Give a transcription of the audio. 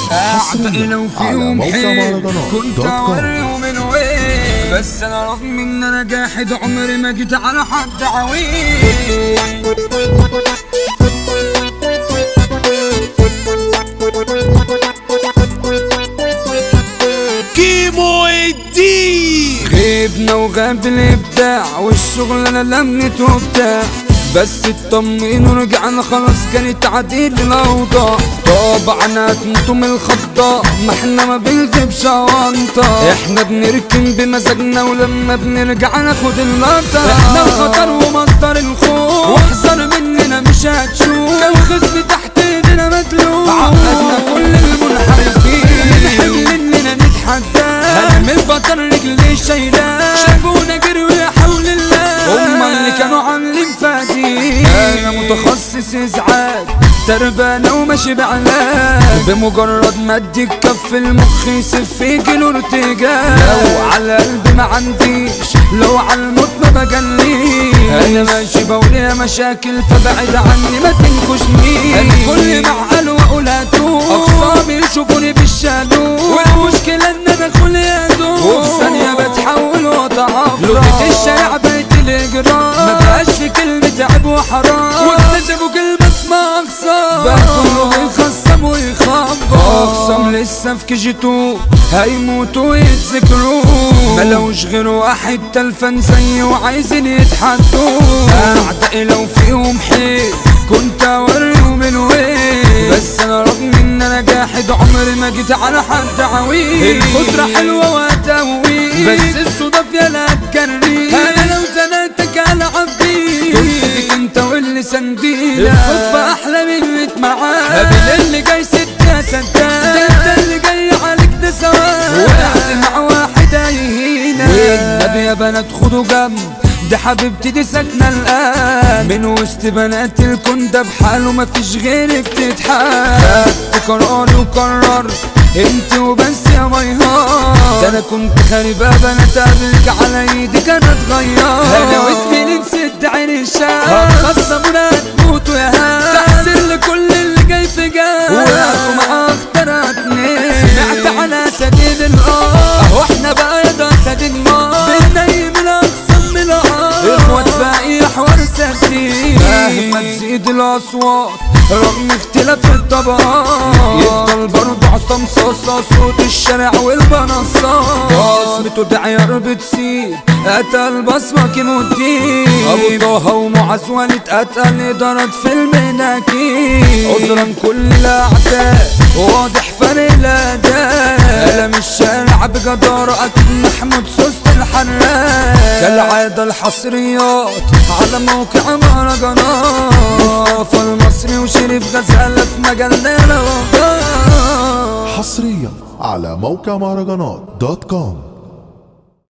أعتقد لو في على يوم موقع حيل مهرجانات كنت دوت كوم. أوريه من وين بس أنا رغم إن أنا جاحد عمري ما جيت على حد عويل كيمو الدين غيبنا وغاب الابداع والشغل انا لمت وبتاع بس اطمئن ورجعنا خلاص كانت عديل الاوضاع طبعا انتم الخضاء ما احنا ما بنكذبش وانطة احنا بنركن بمزاجنا ولما بنرجع ناخد اللقطة احنا الخطر ومصدر الخوف واحذر مننا مش هتشوف كان خصم تحت ايدينا مدلوق عقدنا كل المنحرفين الحمل اننا نتحدى هرم البطل رجلي شايلاه شافونا جروا يا حول الله هما اللي كانوا عاملين فادي انا متخصص ازعاج تربانة وماشي بعلاج بمجرد ما اديك كف المخ يسف فيك الارتجاج لو على قلبي ما عنديش لو على الموت ما بجليش انا ماشي بوليها مشاكل فبعد عني ما تنكشنيش انا كل ما اعقل واقول هاتوه اخصامي يشوفوني بالشالوت والمشكلة ان انا ادخل يدوب وفي ثانية بتحول واتعفرت لغة الشارع بقت الاجرام ما بقاش في كلمة عيب وحرام واكتشفوا كلمة اسمها اقسام بقى كله بيخصم ويخبط اقسم لسه في كي جي تو هيموتوا ويتذكروا ملوش غير واحد تلفن زي وعايزين يتحدوا اعدائي لو فيهم حيل كنت اوريهم الويل بس انا رغم ان انا جاحد عمري ما جيت على حد عويل الخضرة حلوة وتويل بس الصدف يا لا تكريم انا لو زنقتك العب بيه قصتك انت واللي سنديلة الصدفة احلى من ميت معاك قابل اللي جاي ست يا سداد ده انت اللي جاي عليك ده سواد وقعت مع واحد هيهينا والنبي يا بنات خدوا جنب دي حبيبتي دي ساكنة الآن من وسط بنات الكون ده بحاله مفيش غيرك تتحال خدت قراري وقررت انت وبس يا ميهار ده انا كنت خاربة بنات قبلك على ايدي كانت اتغير انا واسمي نسيت عين الشام هتخصمونا هتموتوا يا هام تحسن لكل اللي جاي في جام وقعتوا مع اختار اتنين سمعت على سديد الارض اهو احنا بقى يا ده سديد النار بننيم الاقسام من الارض اخوات باقي حوار سكتين مهما تزيد الاصوات رغم اختلاف الطبقات يفضل برضه عصام صاصة صوت الشارع والبنصات بصمته ده عيار بتسيب قتل بصمة كيمو الدين ابو طه ومعز والد قتل ضرب في المناكير عذرا كل الاعداء واضح فرق الاداء قلم الشارع بجدارة اكيد محمود سوست الحراق كالعادة الحصريات على موقع مهرجانات مصطفى المصري وشريف غزالة في مجالنا لو حصريا على موقع مهرجانات دوت كوم